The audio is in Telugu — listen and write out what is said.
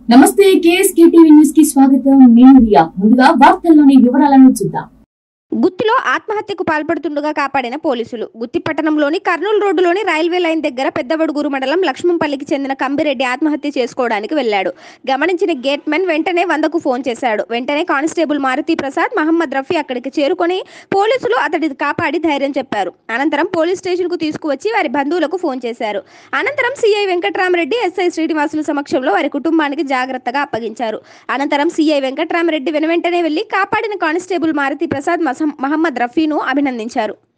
నమస్తే కేఎస్కే టీవీ న్యూస్ కి స్వాగతం నేను రియా ముందుగా వార్తల్లోని వివరాలను చూద్దాం గుత్తిలో ఆత్మహత్యకు పాల్పడుతుండగా కాపాడిన పోలీసులు గుత్తి పట్టణంలోని కర్నూలు రోడ్డులోని రైల్వే లైన్ దగ్గర పెద్దవడుగురు మండలం లక్ష్మంపల్లికి చెందిన కంబిరెడ్డి ఆత్మహత్య చేసుకోవడానికి వెళ్లాడు గమనించిన గేట్ మెన్ వెంటనే వందకు ఫోన్ చేశాడు వెంటనే కానిస్టేబుల్ మారుతి ప్రసాద్ మహమ్మద్ రఫీ అక్కడికి చేరుకొని పోలీసులు అతడిని కాపాడి ధైర్యం చెప్పారు అనంతరం పోలీస్ స్టేషన్ కు తీసుకువచ్చి వారి బంధువులకు ఫోన్ చేశారు అనంతరం సిఐ వెంకట్రామరెడ్డి ఎస్ఐ శ్రీనివాసుల సమక్షంలో వారి కుటుంబానికి జాగ్రత్తగా అప్పగించారు అనంతరం సిఐ వెంకట్రామరెడ్డి వెనువెంటనే వెళ్లి కాపాడిన కానిస్టేబుల్ మారుతి ప్రసాద్ మసం- మహమ్మద్ రఫీను అభినందించారు